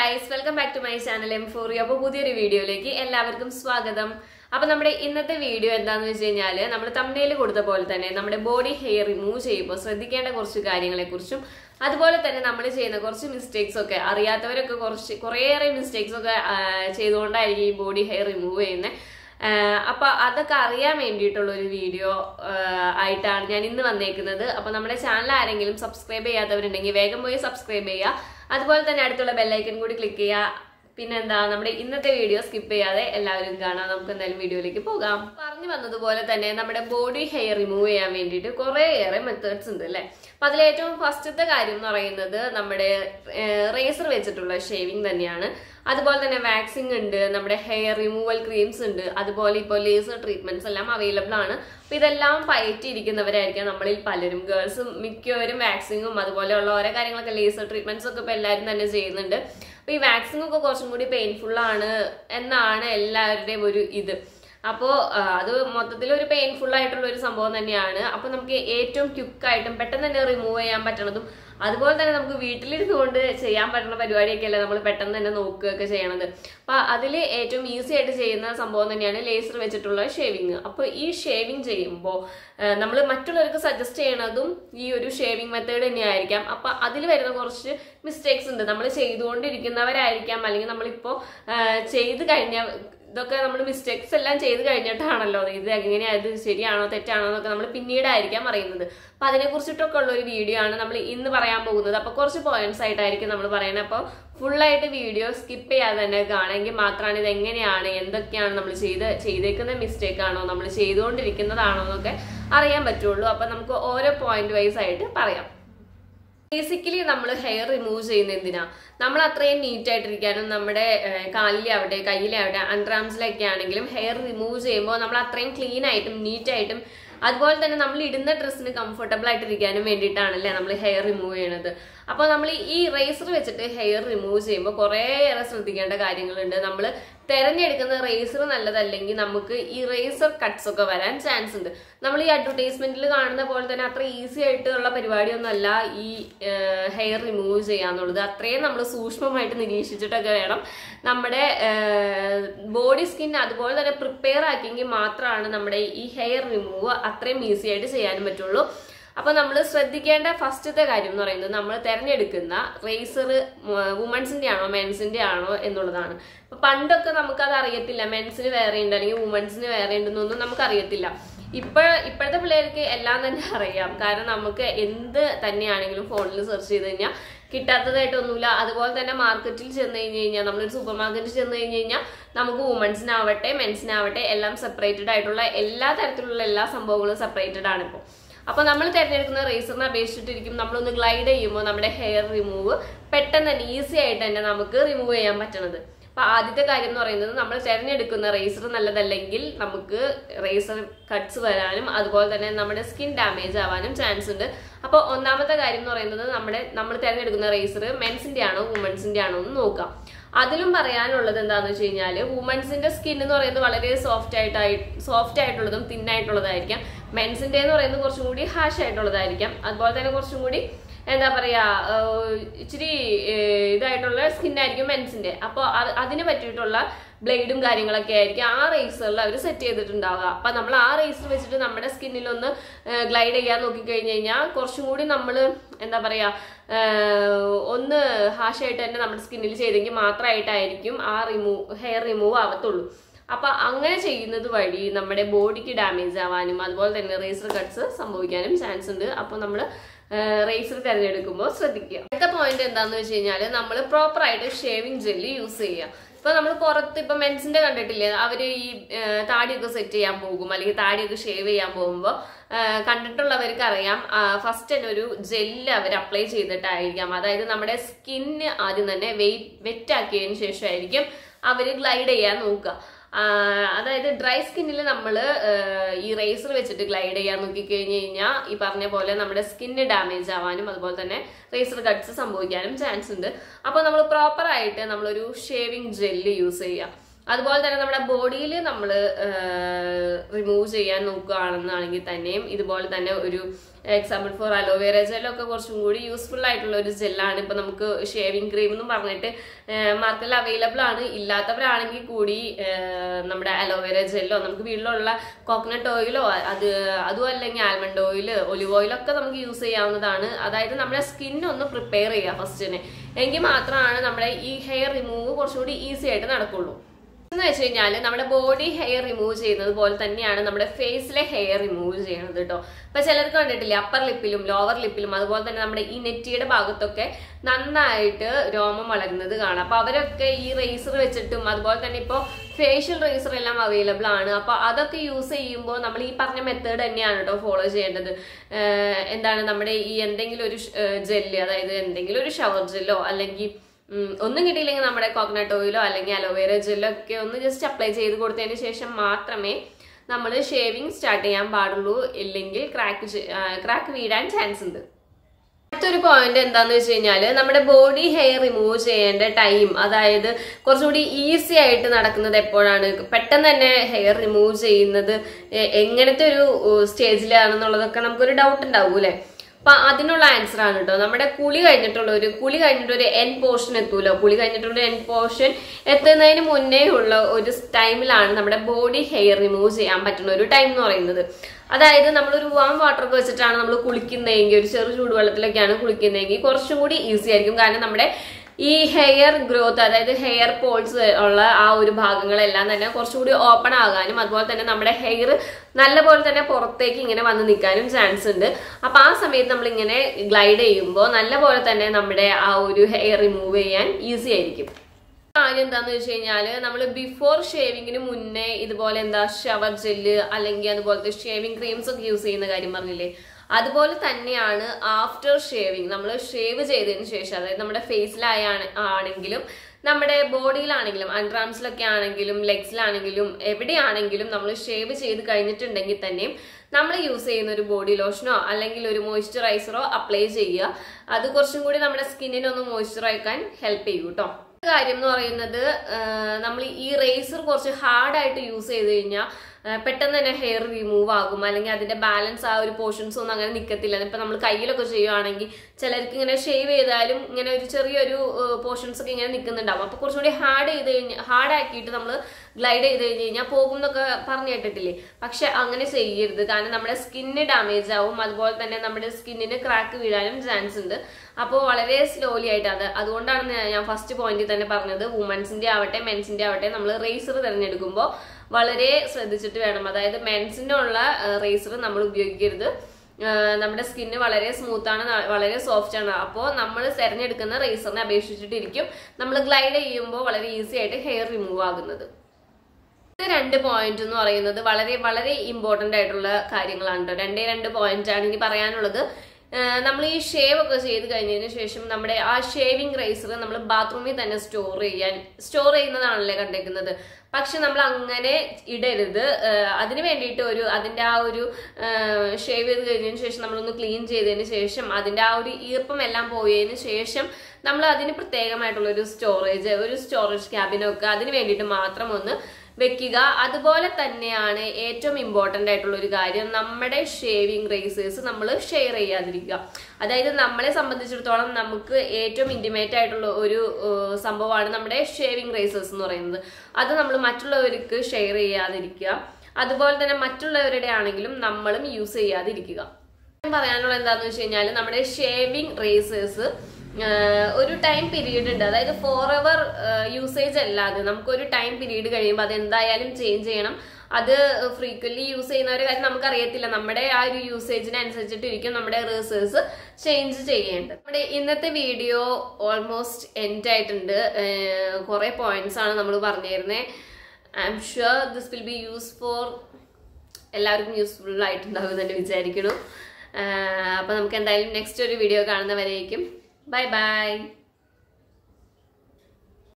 guys welcome back to my channel M ഫോറി അപ്പോൾ പുതിയൊരു വീഡിയോയിലേക്ക് എല്ലാവർക്കും സ്വാഗതം അപ്പൊ നമ്മുടെ ഇന്നത്തെ വീഡിയോ എന്താന്ന് വെച്ച് കഴിഞ്ഞാല് നമ്മൾ തമിഴിൽ കൊടുത്ത പോലെ തന്നെ നമ്മുടെ ബോഡി ഹെയർ റിമൂവ് ചെയ്യുമ്പോൾ ശ്രദ്ധിക്കേണ്ട കുറച്ച് കാര്യങ്ങളെ കുറിച്ചും അതുപോലെ തന്നെ നമ്മൾ ചെയ്യുന്ന കുറച്ച് മിസ്റ്റേക്സ് ഒക്കെ അറിയാത്തവരൊക്കെ കുറച്ച് കുറേയേറെ മിസ്റ്റേക്സ് ഒക്കെ ആ, ചെയ്തുകൊണ്ടായിരിക്കും ഈ ബോഡി ഹെയർ റിമൂവ് ചെയ്യുന്നത് അപ്പൊ അതൊക്കെ അറിയാൻ വേണ്ടിയിട്ടുള്ള ഒരു വീഡിയോ ആയിട്ടാണ് ഞാൻ ഇന്ന് വന്നേക്കുന്നത് അപ്പൊ നമ്മുടെ ചാനൽ ആരെങ്കിലും സബ്സ്ക്രൈബ് ചെയ്യാത്തവരുണ്ടെങ്കിൽ വേഗം പോയി സബ്സ്ക്രൈബ് ചെയ്യുക അതുപോലെ തന്നെ അടുത്തുള്ള ബെല്ലൈക്കൺ കൂടി ക്ലിക്ക് ചെയ്യുക പിന്നെന്താ നമ്മുടെ ഇന്നത്തെ വീഡിയോ സ്കിപ്പ് ചെയ്യാതെ എല്ലാവരും കാണാം നമുക്ക് എന്തായാലും വീഡിയോയിലേക്ക് പോകാം പറഞ്ഞു വന്നതുപോലെ തന്നെ നമ്മുടെ ബോഡി ഹെയർ റിമൂവ് ചെയ്യാൻ വേണ്ടിയിട്ട് കുറേയേറെ മെത്തേഡ്സ് ഉണ്ട് അല്ലേ അപ്പൊ അതിൽ ഏറ്റവും ഫസ്റ്റത്തെ കാര്യം എന്ന് പറയുന്നത് നമ്മുടെ റേസർ വെച്ചിട്ടുള്ള ഷേവിങ് തന്നെയാണ് അതുപോലെ തന്നെ വാക്സിംഗ് ഉണ്ട് നമ്മുടെ ഹെയർ റിമൂവൽ ക്രീംസ് ഉണ്ട് അതുപോലെ ഇപ്പോൾ ലേസർ ട്രീറ്റ്മെന്റ്സ് എല്ലാം അവൈലബിൾ ആണ് അപ്പൊ ഇതെല്ലാം പയറ്റിയിരിക്കുന്നവരായിരിക്കാം നമ്മളിൽ പലരും ഗേൾസും മിക്കവരും വാക്സിങ്ങും അതുപോലെയുള്ള ഓരോ കാര്യങ്ങളൊക്കെ ലേസർ ട്രീറ്റ്മെന്റ്സ് ഒക്കെ ഇപ്പൊ എല്ലാവരും തന്നെ ചെയ്യുന്നുണ്ട് അപ്പൊ ഈ വാക്സിംഗ് ഒക്കെ കുറച്ചും കൂടി പെയിൻഫുൾ ആണ് എന്നാണ് എല്ലാവരുടെയും ഒരു ഇത് അപ്പോൾ അത് മൊത്തത്തിൽ ഒരു പെയിൻഫുൾ ആയിട്ടുള്ള ഒരു സംഭവം തന്നെയാണ് അപ്പൊ നമുക്ക് ഏറ്റവും ക്വിക്കായിട്ടും പെട്ടെന്ന് തന്നെ റിമൂവ് ചെയ്യാൻ പറ്റണതും അതുപോലെ തന്നെ നമുക്ക് വീട്ടിലിരുന്നു കൊണ്ട് ചെയ്യാൻ പറ്റുന്ന പരിപാടിയൊക്കെ അല്ലേ നമ്മൾ പെട്ടെന്ന് തന്നെ നോക്കുകയൊക്കെ ചെയ്യണത് അപ്പൊ അതിൽ ഏറ്റവും ഈസി ആയിട്ട് ചെയ്യുന്ന സംഭവം തന്നെയാണ് ലേസർ വെച്ചിട്ടുള്ള ഷേവിങ് അപ്പോൾ ഈ ഷേവിങ് ചെയ്യുമ്പോൾ നമ്മൾ മറ്റുള്ളവർക്ക് സജസ്റ്റ് ചെയ്യണതും ഈ ഒരു ഷേവിങ് മെത്തേഡ് തന്നെയായിരിക്കാം അപ്പൊ അതിൽ വരുന്ന കുറച്ച് മിസ്റ്റേക്സ് ഉണ്ട് നമ്മൾ ചെയ്തുകൊണ്ടിരിക്കുന്നവരായിരിക്കാം അല്ലെങ്കിൽ നമ്മളിപ്പോ ആ, ചെയ്ത് കഴിഞ്ഞ ഇതൊക്കെ നമ്മൾ മിസ്റ്റേക്സ് എല്ലാം ചെയ്ത് കഴിഞ്ഞിട്ടാണല്ലോ ഇത് എങ്ങനെയാ ഇത് ശരിയാണോ തെറ്റാണോ എന്നൊക്കെ നമ്മൾ പിന്നീടായിരിക്കാം അറിയുന്നത് അപ്പൊ അതിനെ കുറിച്ചിട്ടൊക്കെ ഉള്ള ഒരു വീഡിയോ ആണ് നമ്മൾ ഇന്ന് പറയാൻ പോകുന്നത് അപ്പൊ കുറച്ച് പോയിന്റ്സ് ആയിട്ടായിരിക്കും നമ്മൾ പറയുന്നത് അപ്പോൾ ഫുള്ളായിട്ട് വീഡിയോ സ്കിപ്പ് ചെയ്യാതെ തന്നെ കാണുമെങ്കിൽ മാത്രമാണ് ഇത് എങ്ങനെയാണ് എന്തൊക്കെയാണ് നമ്മൾ ചെയ്ത് ചെയ്തേക്കുന്ന മിസ്റ്റേക്ക് ആണോ നമ്മൾ ചെയ്തുകൊണ്ടിരിക്കുന്നതാണോ എന്നൊക്കെ അറിയാൻ പറ്റുള്ളൂ അപ്പൊ നമുക്ക് ഓരോ പോയിന്റ് വൈസ് ആയിട്ട് പറയാം ബേസിക്കലി നമ്മൾ ഹെയർ റിമൂവ് ചെയ്യുന്ന എന്തിനാ നമ്മൾ അത്രയും നീറ്റ് ആയിട്ടിരിക്കാനും നമ്മുടെ ഏഹ്, കാലിലാവട്ടെ കയ്യിലാവട്ടെ അണ്ടർആംസിലൊക്കെ ആണെങ്കിലും ഹെയർ റിമൂവ് ചെയ്യുമ്പോൾ നമ്മൾ അത്രയും ക്ലീൻ ആയിട്ടും നീറ്റ് ആയിട്ടും അതുപോലെ തന്നെ നമ്മൾ ഇടുന്ന ഡ്രസ്സിന് കംഫർട്ടബിൾ ആയിട്ടിരിക്കാനും വേണ്ടിയിട്ടാണല്ലേ നമ്മൾ ഹെയർ റിമൂവ് ചെയ്യണത് അപ്പോൾ നമ്മൾ ഈ റേസർ വെച്ചിട്ട് ഹെയർ റിമൂവ് ചെയ്യുമ്പോൾ കുറേയേറെ ശ്രദ്ധിക്കേണ്ട കാര്യങ്ങളുണ്ട് നമ്മൾ തെരഞ്ഞെടുക്കുന്ന റേസർ നല്ലതല്ലെങ്കിൽ നമുക്ക് ഈ റേസർ കട്ട്സ് ഒക്കെ വരാൻ ചാൻസ് ഉണ്ട് നമ്മൾ ഈ അഡ്വർടൈസ്മെന്റിൽ കാണുന്ന പോലെ തന്നെ അത്ര ഈസി ആയിട്ടുള്ള പരിപാടിയൊന്നുമല്ല ഈ ഹെയർ റിമൂവ് ചെയ്യാന്നുള്ളത് അത്രയും നമ്മൾ സൂക്ഷ്മമായിട്ട് നിരീക്ഷിച്ചിട്ടൊക്കെ വേണം നമ്മുടെ ബോഡി സ്കിൻ അതുപോലെ തന്നെ പ്രിപ്പയർ ആക്കിയെങ്കിൽ മാത്രമാണ് നമ്മുടെ ഈ ഹെയർ റിമൂവ് അത്രയും ഈസി ആയിട്ട് ചെയ്യാനും പറ്റുള്ളൂ അപ്പൊ നമ്മൾ ശ്രദ്ധിക്കേണ്ട ഫസ്റ്റത്തെ കാര്യം എന്ന് പറയുന്നത് നമ്മൾ തിരഞ്ഞെടുക്കുന്ന റേസർ വുമൻസിന്റെ ആണോ മെൻസിന്റെ ആണോ എന്നുള്ളതാണ് ഇപ്പൊ പണ്ടൊക്കെ നമുക്കത് അറിയത്തില്ല മെൻസിന് വേറെ ഉണ്ട് അല്ലെങ്കിൽ വുമൻസിന് വേറെ ഉണ്ടെന്നൊന്നും നമുക്ക് അറിയത്തില്ല ഇപ്പൊ ഇപ്പോഴത്തെ പിള്ളേർക്ക് എല്ലാം തന്നെ അറിയാം കാരണം നമുക്ക് എന്ത് തന്നെയാണെങ്കിലും ഫോണിൽ സെർച്ച് ചെയ്ത് കഴിഞ്ഞാൽ കിട്ടാത്തതായിട്ടൊന്നുമില്ല അതുപോലെ തന്നെ മാർക്കറ്റിൽ ചെന്ന് കഴിഞ്ഞ് കഴിഞ്ഞാൽ നമ്മളൊരു സൂപ്പർ മാർക്കറ്റിൽ ചെന്ന് കഴിഞ്ഞ് കഴിഞ്ഞാൽ നമുക്ക് വുമൻസിനാവട്ടെ മെൻസിനാവട്ടെ എല്ലാം സെപ്പറേറ്റഡ് ആയിട്ടുള്ള എല്ലാ തരത്തിലുള്ള എല്ലാ സംഭവങ്ങളും സെപ്പറേറ്റഡ് ആണ് ഇപ്പോൾ അപ്പൊ നമ്മൾ തിരഞ്ഞെടുക്കുന്ന റേസറിനെ അപേക്ഷിച്ചിട്ടിരിക്കും നമ്മളൊന്ന് ഗ്ലൈഡ് ചെയ്യുമ്പോൾ നമ്മുടെ ഹെയർ റിമൂവ് പെട്ടെന്ന് തന്നെ ഈസി ആയിട്ട് തന്നെ നമുക്ക് റിമൂവ് ചെയ്യാൻ പറ്റണത് അപ്പൊ ആദ്യത്തെ കാര്യം എന്ന് പറയുന്നത് നമ്മൾ തിരഞ്ഞെടുക്കുന്ന റേസർ നല്ലതല്ലെങ്കിൽ നമുക്ക് റേസർ കട്ട്സ് വരാനും അതുപോലെ തന്നെ നമ്മുടെ സ്കിൻ ഡാമേജ് ആവാനും ചാൻസ് ഉണ്ട് അപ്പൊ ഒന്നാമത്തെ കാര്യം എന്ന് പറയുന്നത് നമ്മുടെ നമ്മൾ തിരഞ്ഞെടുക്കുന്ന റേസർ മെൻസിന്റെ ആണോ വുമൻസിന്റെ ആണോ എന്ന് നോക്കാം അതിലും പറയാനുള്ളത് എന്താന്ന് വെച്ച് കഴിഞ്ഞാൽ വുമൻസിന്റെ സ്കിൻ എന്ന് പറയുന്നത് വളരെ സോഫ്റ്റ് ആയിട്ടായി സോഫ്റ്റ് ആയിട്ടുള്ളതും തിൻ ആയിട്ടുള്ളതായിരിക്കാം മെൻസിന്റെ എന്ന് പറയുന്നത് കുറച്ചും കൂടി ഹാഷ് ആയിട്ടുള്ളതായിരിക്കാം അതുപോലെ തന്നെ കുറച്ചും കൂടി എന്താ പറയാ ഏഹ് ഇച്ചിരി ഏഹ് ഇതായിട്ടുള്ള സ്കിൻ ആയിരിക്കും മെൻസിന്റെ അപ്പോൾ അതിന് പറ്റിയിട്ടുള്ള ബ്ലേഡും കാര്യങ്ങളൊക്കെ ആയിരിക്കും ആ റേസറിൽ അവർ സെറ്റ് ചെയ്തിട്ടുണ്ടാവുക അപ്പൊ നമ്മൾ ആ റേസർ വെച്ചിട്ട് നമ്മുടെ സ്കിന്നിൽ ഒന്ന് ഗ്ലൈഡ് ചെയ്യാൻ നോക്കിക്കഴിഞ്ഞ് കഴിഞ്ഞാൽ കുറച്ചും കൂടി നമ്മൾ എന്താ പറയാ ഏഹ് ഒന്ന് ഹാഷായിട്ട് തന്നെ നമ്മുടെ സ്കിന്നിൽ ചെയ്തെങ്കിൽ മാത്രമായിട്ടായിരിക്കും ആ റിമൂവ് ഹെയർ റിമൂവ് ആവത്തുള്ളൂ അപ്പൊ അങ്ങനെ ചെയ്യുന്നത് വഴി നമ്മുടെ ബോഡിക്ക് ഡാമേജ് ആവാനും അതുപോലെ തന്നെ റേസർ കട്ട്സ് സംഭവിക്കാനും ചാൻസ് ഉണ്ട് അപ്പൊ നമ്മൾ റേസർ തിരഞ്ഞെടുക്കുമ്പോൾ ശ്രദ്ധിക്കുക അടുത്ത പോയിന്റ് എന്താന്ന് വെച്ച് കഴിഞ്ഞാൽ നമ്മൾ പ്രോപ്പർ ആയിട്ട് ഷേവിംഗ് ജെല്ലി യൂസ് ചെയ്യുക ഇപ്പൊ നമ്മൾ പുറത്ത് ഇപ്പൊ മെൻസിന്റെ കണ്ടിട്ടില്ലേ അവര് ഈ ആ, താടിയൊക്കെ സെറ്റ് ചെയ്യാൻ പോകും അല്ലെങ്കിൽ താടിയൊക്കെ ഷേവ് ചെയ്യാൻ പോകുമ്പോൾ കണ്ടിട്ടുള്ളവർക്ക് അറിയാം ഫസ്റ്റ് തന്നെ ഒരു ജെല്ല് അവർ അപ്ലൈ ചെയ്തിട്ടായിരിക്കാം അതായത് നമ്മുടെ സ്കിന്ന് ആദ്യം തന്നെ വെയിറ്റ് വെറ്റ് ആക്കിയതിന് ശേഷമായിരിക്കും അവര് ഗ്ലൈഡ് ചെയ്യാൻ നോക്കുക ആ, അതായത് ഡ്രൈ സ്കിന്നിൽ നമ്മൾ ഈ റേസർ വെച്ചിട്ട് ഗ്ലൈഡ് ചെയ്യാൻ നോക്കിക്കഴിഞ്ഞ് കഴിഞ്ഞാൽ ഈ പറഞ്ഞ പോലെ നമ്മുടെ സ്കിന്ന് ഡാമേജ് ആവാനും അതുപോലെ തന്നെ റേസർ കട്ട്സ് സംഭവിക്കാനും ചാൻസ് ഉണ്ട് അപ്പോൾ നമ്മൾ പ്രോപ്പർ ആയിട്ട് നമ്മളൊരു ഷേവിംഗ് ജെല്ല് യൂസ് ചെയ്യുക അതുപോലെ തന്നെ നമ്മുടെ ബോഡിയിൽ നമ്മൾ റിമൂവ് ചെയ്യാൻ നോക്കുകയാണെന്നാണെങ്കിൽ തന്നെയും ഇതുപോലെ തന്നെ ഒരു എക്സാമ്പിൾ ഫോർ അലോവേര ജെല്ലൊക്കെ കുറച്ചും കൂടി യൂസ്ഫുൾ ആയിട്ടുള്ള ഒരു ജെല്ലാണ് ഇപ്പൊ നമുക്ക് ഷേവിംഗ് ക്രീം എന്ന് പറഞ്ഞിട്ട് മാർക്കറ്റിൽ അവൈലബിൾ ആണ് ഇല്ലാത്തവരാണെങ്കിൽ കൂടി ഏഹ്, നമ്മുടെ അലോവേര ജെല്ലോ നമുക്ക് വീട്ടിലുള്ള കോക്കനട്ട് ഓയിലോ അത് അതും അല്ലെങ്കിൽ ആൽമണ്ട് ഓയിൽ ഒലിവ് ഓയിലൊക്കെ നമുക്ക് യൂസ് ചെയ്യാവുന്നതാണ് അതായത് നമ്മുടെ സ്കിൻ ഒന്ന് പ്രിപ്പയർ ചെയ്യുക ഫസ്റ്റിന് എങ്കിൽ മാത്രമാണ് നമ്മുടെ ഈ ഹെയർ റിമൂവ് കുറച്ചുകൂടി ഈസി ആയിട്ട് നടക്കുള്ളൂ എന്ന് വെച്ച് കഴിഞ്ഞാൽ നമ്മുടെ ബോഡി ഹെയർ റിമൂവ് ചെയ്യുന്നത് പോലെ തന്നെയാണ് നമ്മുടെ ഫേസിലെ ഹെയർ റിമൂവ് ചെയ്യുന്നത് കേട്ടോ ഇപ്പൊ ചിലർക്ക് കണ്ടിട്ടില്ലേ അപ്പർ ലിപ്പിലും ലോവർ ലിപ്പിലും അതുപോലെ തന്നെ നമ്മുടെ ഈ നെറ്റിയുടെ ഭാഗത്തൊക്കെ നന്നായിട്ട് രോമം വളരുന്നത് കാണാം അപ്പൊ അവരൊക്കെ ഈ റേസർ വെച്ചിട്ടും അതുപോലെ തന്നെ ഇപ്പോൾ ഫേഷ്യൽ റേസർ എല്ലാം അവൈലബിൾ ആണ് അപ്പൊ അതൊക്കെ യൂസ് ചെയ്യുമ്പോൾ നമ്മൾ ഈ പറഞ്ഞ മെത്തേഡ് തന്നെയാണ് കേട്ടോ ഫോളോ ചെയ്യേണ്ടത് ഏഹ് എന്താണ് നമ്മുടെ ഈ എന്തെങ്കിലും ഒരു ജെല്ല് അതായത് എന്തെങ്കിലും ഒരു ഷവർ ജെല്ലോ അല്ലെങ്കിൽ ഉം, ഒന്നും കിട്ടിയില്ലെങ്കിൽ നമ്മുടെ കോക്കനട്ട് ഓയിലോ അല്ലെങ്കിൽ അലോവേര ജെല്ലോ ഒക്കെ ഒന്ന് ജസ്റ്റ് അപ്ലൈ ചെയ്ത് കൊടുത്തതിന് ശേഷം മാത്രമേ നമ്മൾ ഷേവിങ് സ്റ്റാർട്ട് ചെയ്യാൻ പാടുള്ളൂ ഇല്ലെങ്കിൽ ക്രാക്ക് ക്രാക്ക് വീഴാൻ ചാൻസ് ഉണ്ട് അടുത്തൊരു പോയിന്റ് എന്താന്ന് വെച്ച് കഴിഞ്ഞാല് നമ്മുടെ ബോഡി ഹെയർ റിമൂവ് ചെയ്യേണ്ട ടൈം അതായത് കുറച്ചുകൂടി ഈസി ആയിട്ട് നടക്കുന്നത് എപ്പോഴാണ് പെട്ടെന്ന് തന്നെ ഹെയർ റിമൂവ് ചെയ്യുന്നത് എ- എങ്ങനത്തെ ഒരു സ്റ്റേജിലാണെന്നുള്ളതൊക്കെ നമുക്കൊരു ഡൗട്ട് ഉണ്ടാവും അല്ലെ അപ്പൊ അതിനുള്ള ആൻസർ ആണ് കേട്ടോ നമ്മുടെ കുളി കഴിഞ്ഞിട്ടുള്ള ഒരു കുളി കഴിഞ്ഞിട്ട് ഒരു എൻ പോർഷൻ എത്തൂലോ കുളി കഴിഞ്ഞിട്ടുള്ള എൻ പോർഷൻ എത്തുന്നതിന് മുന്നേ ഉള്ള ഒരു ടൈമിലാണ് നമ്മുടെ ബോഡി ഹെയർ റിമൂവ് ചെയ്യാൻ പറ്റുന്ന ഒരു ടൈം എന്ന് പറയുന്നത് അതായത് നമ്മളൊരു വാം വാട്ടർ ഒക്കെ വെച്ചിട്ടാണ് നമ്മൾ കുളിക്കുന്നതെങ്കിൽ ഒരു ചെറു ചൂടുവെള്ളത്തിലൊക്കെയാണ് കുളിക്കുന്നതെങ്കിൽ കുറച്ചും കൂടി ഈസി ആയിരിക്കും കാരണം നമ്മുടെ ഈ ഹെയർ ഗ്രോത്ത് അതായത് ഹെയർ പോൾസ് ഉള്ള ആ ഒരു ഭാഗങ്ങളെല്ലാം തന്നെ കുറച്ചുകൂടി ഓപ്പൺ ആകാനും അതുപോലെ തന്നെ നമ്മുടെ ഹെയർ നല്ലപോലെ തന്നെ പുറത്തേക്ക് ഇങ്ങനെ വന്ന് നിൽക്കാനും ചാൻസ് ഉണ്ട് അപ്പൊ ആ സമയത്ത് നമ്മൾ ഇങ്ങനെ ഗ്ലൈഡ് ചെയ്യുമ്പോൾ നല്ലപോലെ തന്നെ നമ്മുടെ ആ ഒരു ഹെയർ റിമൂവ് ചെയ്യാൻ ഈസി ആയിരിക്കും കാര്യം എന്താന്ന് വെച്ച് കഴിഞ്ഞാല് നമ്മൾ ബിഫോർ ഷേവിങ്ങിന് മുന്നേ ഇതുപോലെ എന്താ ഷവർ ജെല്ല് അല്ലെങ്കിൽ അതുപോലത്തെ ഷേവിംഗ് ക്രീംസ് ഒക്കെ യൂസ് ചെയ്യുന്ന കാര്യം പറഞ്ഞില്ലേ അതുപോലെ തന്നെയാണ് ആഫ്റ്റർ ഷേവിങ് നമ്മൾ ഷേവ് ചെയ്തതിന് ശേഷം അതായത് നമ്മുടെ ഫേസിലായ ആണെങ്കിലും നമ്മുടെ ബോഡിയിലാണെങ്കിലും അൺട്രാംസിലൊക്കെ ആണെങ്കിലും ലെഗ്സിലാണെങ്കിലും എവിടെയാണെങ്കിലും നമ്മൾ ഷേവ് ചെയ്ത് കഴിഞ്ഞിട്ടുണ്ടെങ്കിൽ തന്നെയും നമ്മൾ യൂസ് ചെയ്യുന്ന ഒരു ബോഡി ലോഷനോ അല്ലെങ്കിൽ ഒരു മോയ്സ്ചറൈസറോ അപ്ലൈ ചെയ്യുക അത് കുറച്ചും കൂടി നമ്മുടെ സ്കിന്നിനെ ഒന്ന് മോയ്സ്ചറൈക്കാൻ ഹെൽപ്പ് ചെയ്യും കേട്ടോ കാര്യം എന്ന് പറയുന്നത് നമ്മൾ ഈ റേസർ കുറച്ച് ഹാർഡായിട്ട് യൂസ് ചെയ്ത് കഴിഞ്ഞാൽ പെട്ടെന്ന് തന്നെ ഹെയർ റിമൂവ് ആകും അല്ലെങ്കിൽ അതിന്റെ ബാലൻസ് ആ ഒരു പോർഷൻസ് ഒന്നും അങ്ങനെ നിൽക്കത്തില്ല ഇപ്പൊ നമ്മൾ കയ്യിലൊക്കെ ചെയ്യുവാണെങ്കിൽ ചിലർക്ക് ഇങ്ങനെ ഷേവ് ചെയ്താലും ഇങ്ങനെ ഒരു ചെറിയൊരു പോർഷൻസ് ഒക്കെ ഇങ്ങനെ നിൽക്കുന്നുണ്ടാവും അപ്പൊ കുറച്ചുകൂടി ഹാർഡ് ചെയ്ത് കഴിഞ്ഞാൽ ഹാർഡ് ആക്കിയിട്ട് നമ്മൾ ഗ്ലൈഡ് ചെയ്ത് കഴിഞ്ഞ് കഴിഞ്ഞാൽ പോകും എന്നൊക്കെ പറഞ്ഞു കേട്ടിട്ടില്ലേ പക്ഷെ അങ്ങനെ ചെയ്യരുത് കാരണം നമ്മുടെ സ്കിന്ന് ഡാമേജ് ആവും അതുപോലെ തന്നെ നമ്മുടെ സ്കിന്നിന് ക്രാക്ക് വീഴാനും ചാൻസ് ഉണ്ട് അപ്പോൾ വളരെ സ്ലോലി ആയിട്ട് അത് അതുകൊണ്ടാണ് ഞാൻ- ഞാൻ ഫസ്റ്റ് പോയിന്റിൽ തന്നെ പറഞ്ഞത് വുമൻസിന്റെ ആവട്ടെ മെൻസിന്റെ ആവട്ടെ നമ്മൾ റേസർ തിരഞ്ഞെടുക്കുമ്പോൾ വളരെ ശ്രദ്ധിച്ചിട്ട് വേണം അതായത് മെൻസിന്റെ ഉള്ള റേസർ നമ്മൾ ഉപയോഗിക്കരുത് ആ, നമ്മുടെ സ്കിന്ന് വളരെ സ്മൂത്ത് ആണ് ന- വളരെ സോഫ്റ്റ് ആണ് അപ്പോൾ നമ്മൾ തിരഞ്ഞെടുക്കുന്ന റേസറിനെ അപേക്ഷിച്ചിട്ടിരിക്കും നമ്മൾ ഗ്ലൈഡ് ചെയ്യുമ്പോൾ വളരെ ഈസി ആയിട്ട് ഹെയർ റിമൂവ് ആകുന്നത് ഇത് രണ്ട് പോയിന്റ് എന്ന് പറയുന്നത് വളരെ വളരെ ഇമ്പോർട്ടന്റ് ആയിട്ടുള്ള കാര്യങ്ങളാണ് കേട്ടോ രണ്ടേ രണ്ട് പോയിന്റ് ആണ് ഇനി പറയാനുള്ളത് നമ്മൾ ഈ ഷേവ് ഒക്കെ ചെയ്ത് കഴിഞ്ഞതിന് ശേഷം നമ്മുടെ ആ ഷേവിംഗ് റൈസർ നമ്മൾ ബാത്റൂമിൽ തന്നെ സ്റ്റോർ ചെയ്യാൻ സ്റ്റോർ ചെയ്യുന്നതാണല്ലേ കണ്ടേക്കുന്നത് പക്ഷെ നമ്മൾ അങ്ങനെ ഇടരുത് ഏഹ് അതിന് വേണ്ടിയിട്ട് ഒരു അതിന്റെ ആ ഒരു ഷേവ് ചെയ്ത് കഴിഞ്ഞതിന് ശേഷം നമ്മളൊന്ന് ക്ലീൻ ചെയ്തതിന് ശേഷം അതിന്റെ ആ ഒരു ഈർപ്പം എല്ലാം പോയതിന് ശേഷം നമ്മൾ അതിന് പ്രത്യേകമായിട്ടുള്ള ഒരു സ്റ്റോറേജ് ഒരു സ്റ്റോറേജ് ക്യാബിനൊക്കെ അതിന് വേണ്ടിയിട്ട് മാത്രം ഒന്ന് വെക്കുക അതുപോലെ തന്നെയാണ് ഏറ്റവും ഇമ്പോർട്ടന്റ് ആയിട്ടുള്ള ഒരു കാര്യം നമ്മുടെ ഷേവിംഗ് റേസേഴ്സ് നമ്മൾ ഷെയർ ചെയ്യാതിരിക്കുക അതായത് നമ്മളെ സംബന്ധിച്ചിടത്തോളം നമുക്ക് ഏറ്റവും ഇന്റിമേറ്റ് ആയിട്ടുള്ള ഒരു ഏഹ്, സംഭവമാണ് നമ്മുടെ ഷേവിംഗ് റേസേഴ്സ് എന്ന് പറയുന്നത് അത് നമ്മൾ മറ്റുള്ളവർക്ക് ഷെയർ ചെയ്യാതിരിക്കുക അതുപോലെ തന്നെ മറ്റുള്ളവരുടെ ആണെങ്കിലും നമ്മളും യൂസ് ചെയ്യാതിരിക്കുക ഞാൻ പറയാനുള്ള എന്താന്ന് വെച്ച് കഴിഞ്ഞാൽ നമ്മുടെ ഷേവിംഗ് റേസേഴ്സ് ഒരു ടൈം പീരീഡ് ഉണ്ട് അതായത് ഫോർ അവർ യൂസേജ് അല്ലാതെ നമുക്കൊരു ടൈം പീരീഡ് കഴിയുമ്പോൾ അത് എന്തായാലും ചേഞ്ച് ചെയ്യണം അത് ഫ്രീക്വൻലി യൂസ് ചെയ്യുന്നവരെ കാര്യം നമുക്കറിയത്തില്ല നമ്മുടെ ആ ഒരു യൂസേജിനനുസരിച്ചിട്ടിരിക്കും നമ്മുടെ റേസേഴ്സ് ചേഞ്ച് ചെയ്യേണ്ടത് നമ്മുടെ ഇന്നത്തെ വീഡിയോ ഓൾമോസ്റ്റ് എൻഡ് ആയിട്ടുണ്ട് കുറെ പോയിന്റ്സ് ആണ് നമ്മൾ പറഞ്ഞിരുന്നത് I'm sure this will be use for എല്ലാവർക്കും യൂസ്ഫുൾ ആയിട്ടുണ്ടാവും തന്നെ വിചാരിക്കുന്നു അപ്പൊ നമുക്ക് എന്തായാലും നെക്സ്റ്റ് ഒരു വീഡിയോ കാണുന്നവരേക്കും ബൈ ബൈ